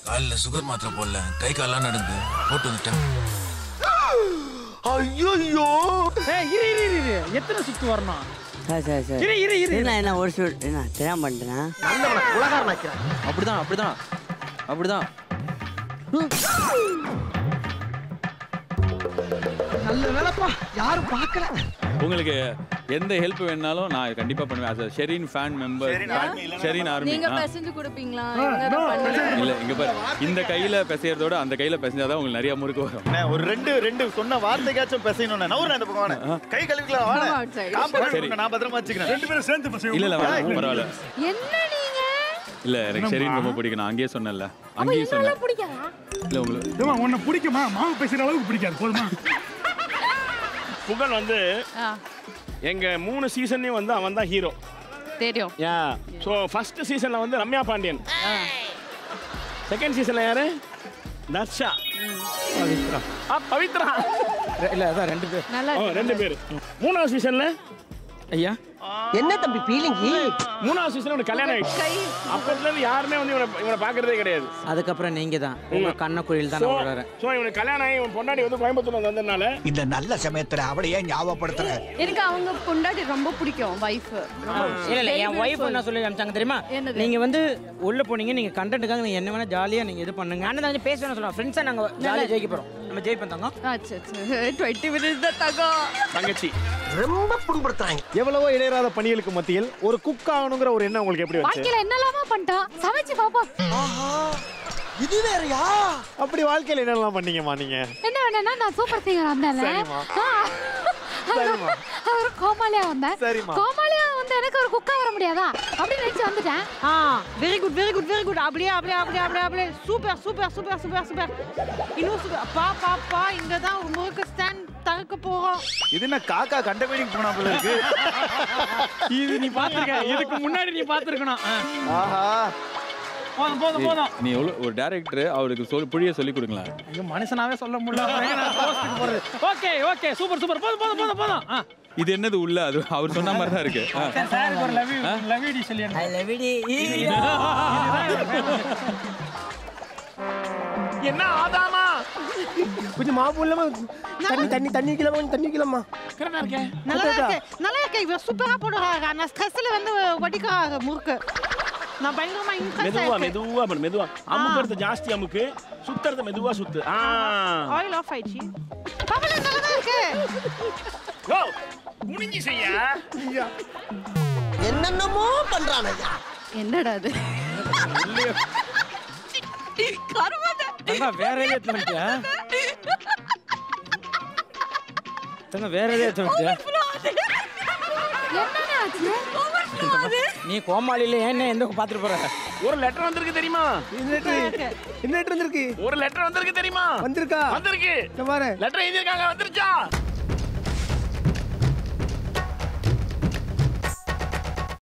காலில் சுகர் மாத்திரை போடல கை காலெல்லாம் நடந்து போட்டு வந்துட்டேன் ஐயோ ஏய் இரு இரு இரு இரு எத்தனை சுத்து வரணும் சார் சார் சார் இரு இரு இரு என்ன என்ன ஒரு ஷூட் என்ன தெரியாம பண்ணிட்டேன் நல்லவன உலகாரன் ஆக்கிறான் அப்படிதான் அப்படிதான் அப்படிதான் நல்ல வேலைப்பா யாரும் பார்க்கல உங்களுக்கு எந்த ஹெல்ப் வேணாலும் நான் கண்டிப்பா பண்ணுவேன் as a Shereen fan member Shereen army நீங்க பிசைஞ்சு கொடுப்பீங்களா இவங்க அதை பண்ணல. இல்ல இங்க பாரு இந்த கையில பிசையறதோட அந்த கையில பிசைஞ்சாதான் உங்களுக்கு நிறைய முறுக்கு வரும் அண்ணே, ஒரு ரெண்டு ரெண்டு சொன்ன வார்த்தைக்காச்சும் பேசணும் நவுறேன் இந்த பக்கம் வாணே கை கழுவிக்கலாம் வாணே Come outside. காம்பவுண்ட் சரி. நான் பத்திரமா வச்சுக்கிறேன் ரெண்டு பேரும் சேர்ந்து இல்ல இல்ல வேணாம், பரவாயில்ல என்ன நீங்க இல்ல எனக்கு ஷெரீன் ரொம்ப பிடிக்கும் நான் அங்கேயே சொன்னேன்ல அப்ப அங்கேயும் என்னால சொன்னேன் பிடிக்காதா இல்ல உங்களுக்கு உன்னை பிடிக்குமா மாவு பேசுற அளவுக்கு பிடிக்காது போதுமா புகழ் வந்து ஆ, எங்க மூணு சீசன்லயும் வந்து அவன் தான் ஹீரோ தெரியும் யா ஸோ ஃபர்ஸ்ட் சீசன்ல வந்து ரம்யா பாண்டியன் செகண்ட் சீசன்ல யாரு தர்ஷா ஆ, பவித்ரா இல்ல அதான் ரெண்டு பேர் நல்லா ஓ இருக்கு. ரெண்டு பேர் மூணாவது சீசன்ல ஐயா என்ன தம்பி பீலிங்கி மூணாவது சீசன் உனக்கு கல்யாணம் ஆயிடுச்சு கை அப்பத்துல இருந்து யாருமே வந்து இவனை இவனை பாக்குறதே கிடையாது அதுக்கப்புறம் நீங்க தான் உங்க கண்ணக்குழியில் தான் நான் விடுறேன் ஸோ இவனுக்கு கல்யாணம் ஆகி இவன் பொண்டாடி வந்து கோயம்புத்தூர் வந்ததுனால இந்த நல்ல சமயத்துல அவளையே ஞாபகப்படுத்துற எனக்கு அவங்க பொண்டாட்டி ரொம்ப பிடிக்கும் வைஃப் இல்ல இல்ல என் ஒய்ஃப் என்ன சொல்லி அனுப்பிச்சாங்க தெரியுமா என்னது? நீங்க வந்து உள்ள போனீங்க நீங்க கண்டென்ட்டுக்காக நீங்க என்ன வேணா ஜாலியா நீங்க இது பண்ணுங்க அண்ணன் வந்து பேச வேணா சொல்லுவாங்க ஃப்ரெண்ட்ஸா நாங்க ஜாலியா ஜெயிக்க போறோம் நம்ம ஜெயிப்போம் தங்கம் டுவெண்ட்டி மினிட்ஸ் தான் தகம் தங்கச்சி ரொம்ப புண்படுத்துறாங்க எவ்வளவோ இடையராத பணிகளுக்கு மத்தியில் ஒரு குக் ஆகணுங்கிற ஒரு எண்ணம் உங்களுக்கு எப்படி வந்துச்சு வாழ்க்கையில என்னலாமா பண்ணிட்டான் சமைச்சு பாப்போம் இது வேறயா அப்படி வாழ்க்கையில என்னெல்லாம் பண்ணீங்கம்மா நீங்க என்ன வேணும்னா நான் சூப்பர் சிங்கர் வந்தேன்ல சரிம்மா. ஆ. சரிம்மா. அவர் கோமாளியா வந்தேன் சரிம்மா. கோமாளியா வந்து எனக்கு ஒரு குக்கா வர முடியாதா அப்படி நினைச்சு வந்துட்டேன் ஆ very good very good very good அப்படியே அப்படியே அப்படியே அப்படியே அப்படியே super super super super super இன்னும் சூப்பர் பா பா பா இங்க தான் ஒரு முறுக்கு ஸ்டாண்ட் தகக்க போறோம் இது என்ன காக்கா கண்ட மீனிங் போனா போல இருக்கு இது நீ பாத்துருக்க இதுக்கு முன்னாடி நீ பாத்துருக்கணும் ஆஹா போதும் போதும் போதும் நீ எவ்வளவு ஒரு டேரக்டர் அவருக்கு சொல் புழிய சொல்லி கொடுங்களேன் ஐயோ மனுஷனாவே சொல்ல முடியல போறது ஓகே ஓகே சூப்பர் சூப்பர் போதும் போதும் போதும் போதும் ஆ இது என்னது உள்ள அது அவர் சொன்ன மாதிரி தான் இருக்கு ஆ. சாருக்கு ஒரு லவ் லவ் யூ சொல்லி ஐ லவ் யூ என்ன ஆதாமா கொஞ்சம் மாவு இல்லாம தண்ணி தண்ணி தண்ணி கிளம்பா தண்ணி கிளம்பா கரெக்டா இருக்கேன் நல்லா இருக்கு நல்லா இருக்கு இவர் சூப்பரா போடுறாங்க நான் ஸ்ட்ரெஸ்ல வந்து வடிக்கிறாங்க முறுக்கு நான் பயங்கரமா இம்ப்ரெஸ் மெதுவா ஆயிட்டேன் மெதுவா பண்ணு மெதுவா அமுக்கிறது ஜாஸ்தி அமுக்கு சுத்துறது மெதுவா சுத்து ஆ ஆயில் ஆஃப் ஆயிடுச்சு பரவாயில்ல நல்லா தான் இருக்கு யோ குனிஞ்சி செய்ய என்னென்னமோ பண்றான் ஐயா என்னடா அது கருவாத தங்க வேற எதே எடுத்து வந்துட்டியா தங்க வேற எதே எடுத்து வந்துட்டியா என்னடா ஆச்சு நீ கோமாளியில ஏன் எந்த பாத்துட்டு போற ஒரு லெட்டர் வந்திருக்கு தெரியுமா என்ன வந்திருக்கு ஒரு லெட்டர் வந்திருக்கு தெரியுமா வந்திருக்கா வந்திருக்கு இந்த பாரு லெட்டர் எழுதிருக்காங்க வந்துருச்சா